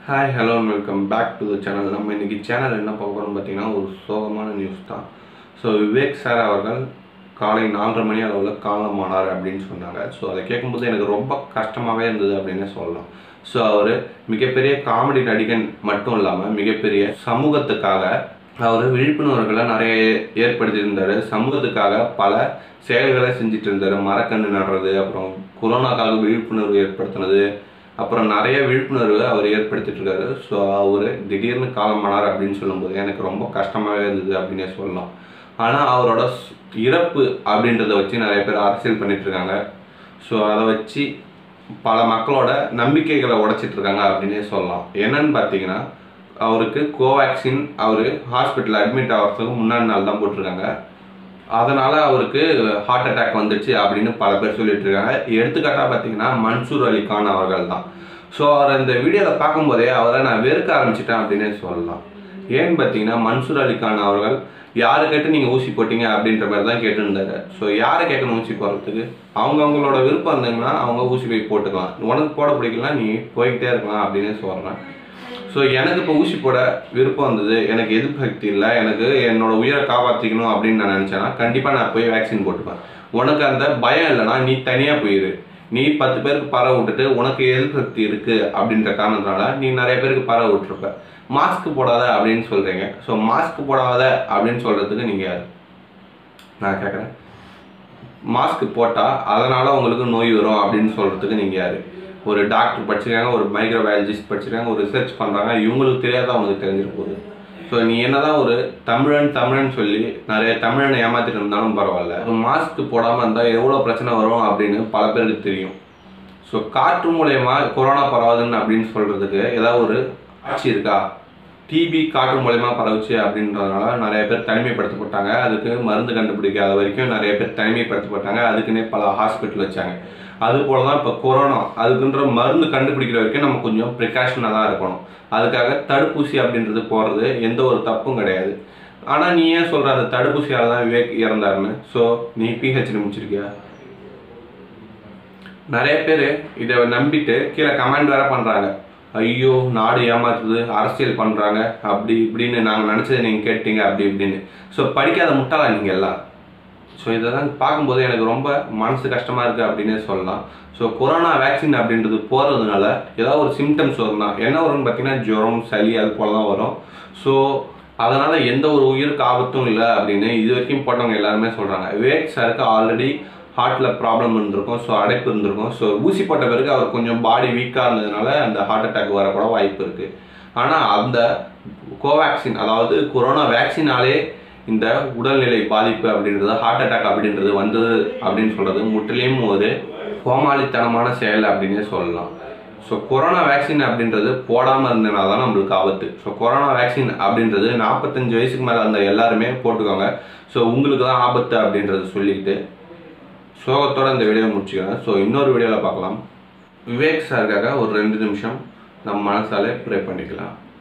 hi hello welcome back to the channel நம்ம இன்னைக்கு channel என்ன பார்க்க போகிறோம் பார்த்தீங்கன்னா ஒரு சோகமான நியூஸ் தான் ஸோ விவேக் சார் அவர்கள் காலை நாலரை மணி அளவில் காலமானார் அப்படின்னு சொன்னாங்க ஸோ அதை கேட்கும்போது எனக்கு ரொம்ப கஷ்டமாகவே இருந்தது அப்படின்னு சொல்லலாம் ஸோ அவர் மிகப்பெரிய காமெடி நடிகன் மட்டும் இல்லாமல் மிகப்பெரிய சமூகத்துக்காக அவர் விழிப்புணர்வுகளை நிறைய ஏற்படுத்தியிருந்தார் சமூகத்துக்காக பல செயல்களை செஞ்சுட்டு இருந்தார் மரக்கன்று நடுறது அப்புறம் கொரோனாக்காக விழிப்புணர்வு ஏற்படுத்தினது அப்புறம் நிறைய விழிப்புணர்வு அவர் ஏற்படுத்திட்டு இருக்காரு ஸோ அவர் திடீர்னு காலமானார் அப்படின்னு சொல்லும்போது எனக்கு ரொம்ப கஷ்டமாகவே இருந்தது அப்படின்னே சொல்லலாம் ஆனால் அவரோட ஸ்- இறப்பு அப்படின்றத வச்சு நிறைய பேர் அரசியல் பண்ணிட்டு இருக்காங்க ஸோ அதை வச்சு பல மக்களோட நம்பிக்கைகளை உடைச்சிட்டு இருக்காங்க அப்படின்னே சொல்லலாம் என்னன்னு பார்த்தீங்கன்னா அவருக்கு கோவேக்சின் அவர் ஹாஸ்பிட்டல் அட்மிட் ஆகிறதுக்கு முன்னாடி நாள் தான் போட்டிருக்காங்க அதனால அவருக்கு ஹார்ட் அட்டாக் வந்துச்சு அப்படின்னு பல பேர் சொல்லிட்டு இருக்காங்க எடுத்துக்காட்டாக பார்த்தீங்கன்னா மன்சூர் அலி கான் அவர்கள் தான் ஸோ அவர் இந்த வீடியோவில் பார்க்கும்போதே அவரை நான் வெறுக்க ஆரம்பிச்சிட்டேன் அப்படின்னே சொல்லலாம் ஏன்னு பார்த்தீங்கன்னா மன்சூர் அலி கான் அவர்கள் யாரு கேட்டு நீங்கள் ஊசி போட்டீங்க அப்படின்ற மாதிரி தான் கேட்டுருந்தாரு ஸோ யாரை கேட்கணும் ஊசி போடுறதுக்கு அவங்க அவங்களோட விருப்பம் இருந்தீங்கன்னா அவங்க ஊசி போய் போட்டுக்கலாம் உனக்கு போட பிடிக்கலாம் நீ போய்கிட்டே இருக்கலாம் அப்படின்னு சொல்கிறேன் ஸோ எனக்கு இப்போ ஊசி போட விருப்பம் வந்தது எனக்கு எதிர்ப்பு சக்தி இல்லை எனக்கு என்னோட உயிரை காப்பாற்றிக்கணும் அப்படின்னு நான் நினச்சேன்னா கண்டிப்பாக நான் போய் வேக்சின் போட்டுப்பேன் உனக்கு அந்த பயம் இல்லைன்னா நீ தனியாக போயிரு நீ பத்து பேருக்கு பரவ விட்டுட்டு உனக்கு எதிர்ப்பு சக்தி இருக்குது அப்படின்ற காரணத்தினால நீ நிறைய பேருக்கு பரவ விட்டுருப்ப மாஸ்க் போடாத அப்படின்னு சொல்கிறீங்க ஸோ மாஸ்க் போடாத அப்படின்னு சொல்கிறதுக்கு நீங்கள் யார் நான் கேட்குறேன் மாஸ்க் போட்டால் அதனால் உங்களுக்கு நோய் வரும் அப்படின்னு சொல்கிறதுக்கு நீங்கள் யார் ஒரு டாக்டர் படிச்சிருக்காங்க ஒரு மைக்ரோபயாலஜிஸ்ட் படிச்சிருக்காங்க ஒரு ரிசர்ச் பண்ணுறாங்க இவங்களுக்கு தெரியாத அவங்களுக்கு தெரிஞ்சிட போகுது ஸோ நீ என்னதான் ஒரு தமிழன் தமிழன் சொல்லி நிறைய தமிழனை ஏமாத்திட்டு இருந்தாலும் பரவாயில்ல ஒரு மாஸ்க் போடாமல் இருந்தால் எவ்வளோ பிரச்சனை வரும் அப்படின்னு பல பேருக்கு தெரியும் ஸோ காற்று மூலயமா கொரோனா பரவாதுன்னு அப்படின்னு சொல்கிறதுக்கு ஏதாவது ஒரு ஆட்சி இருக்கா டிபி காற்று மூலயமா பரவுச்சு அப்படின்றதுனால நிறைய பேர் தனிமைப்படுத்தப்பட்டாங்க அதுக்கு மருந்து கண்டுபிடிக்காத வரைக்கும் நிறைய பேர் தனிமைப்படுத்தப்பட்டாங்க அதுக்குன்னே பல ஹாஸ்பிட்டல் வச்சாங்க அது போல தான் இப்போ கொரோனா அதுக்குன்ற மருந்து கண்டுபிடிக்கிற வரைக்கும் நம்ம கொஞ்சம் ப்ரிகாஷனாக தான் இருக்கணும் அதுக்காக தடுப்பூசி அப்படின்றது போடுறது எந்த ஒரு தப்பும் கிடையாது ஆனால் நீ ஏன் சொல்கிற அந்த தடுப்பூசியால் தான் விவேக் இறந்தாருன்னு ஸோ நீ பிஹெச்டி முடிச்சிருக்கியா நிறைய பேர் இதை நம்பிட்டு கீழே கமெண்ட் வேற பண்ணுறாங்க ஐயோ நாடு ஏமாத்துது அரசியல் பண்ணுறாங்க அப்படி இப்படின்னு நாங்கள் நினச்சதை நீங்கள் கேட்டீங்க அப்படி இப்படின்னு ஸோ படிக்காத முட்டாளா நீங்கள் எல்லாம் ஸோ இதெல்லாம் பார்க்கும்போது எனக்கு ரொம்ப மனசு கஷ்டமாக இருக்குது அப்படின்னே சொல்லலாம் ஸோ கொரோனா வேக்சின் அப்படின்றது போகிறதுனால ஏதாவது ஒரு சிம்டம்ஸ் வரும்னா என்ன வரும்னு பார்த்தீங்கன்னா ஜுரம் சளி அது போல தான் வரும் ஸோ அதனால் எந்த ஒரு உயிருக்கு ஆபத்தும் இல்லை அப்படின்னு இது வரைக்கும் போட்டவங்க எல்லாருமே சொல்கிறாங்க விவேக் சாருக்கு ஆல்ரெடி ஹார்ட்டில் ப்ராப்ளம் இருந்திருக்கும் ஸோ அடைப்பு இருந்திருக்கும் ஸோ ஊசி போட்ட பிறகு அவர் கொஞ்சம் பாடி வீக்காக இருந்ததுனால அந்த ஹார்ட் அட்டாக் வரக்கூட வாய்ப்பு இருக்குது ஆனால் அந்த கோவேக்சின் அதாவது கொரோனா வேக்சினாலே இந்த உடல்நிலை பாதிப்பு அப்படின்றது ஹார்ட் அட்டாக் அப்படின்றது வந்தது அப்படின்னு சொல்கிறது முற்றிலும் ஒரு கோமாளித்தனமான செயல் அப்படின்னே சொல்லலாம் ஸோ கொரோனா வேக்சின் அப்படின்றது போடாமல் இருந்தனால தான் நம்மளுக்கு ஆபத்து ஸோ கொரோனா வேக்சின் அப்படின்றது நாற்பத்தஞ்சு வயசுக்கு மேலே அந்த எல்லாருமே போட்டுக்கோங்க ஸோ உங்களுக்கு தான் ஆபத்து அப்படின்றத சொல்லிக்கிட்டு சோகத்தோட இந்த வீடியோ முடிச்சுக்கிறேன் ஸோ இன்னொரு வீடியோவில் பார்க்கலாம் விவேக் சாருக்காக ஒரு ரெண்டு நிமிஷம் நம்ம மனசாலே ப்ரே பண்ணிக்கலாம்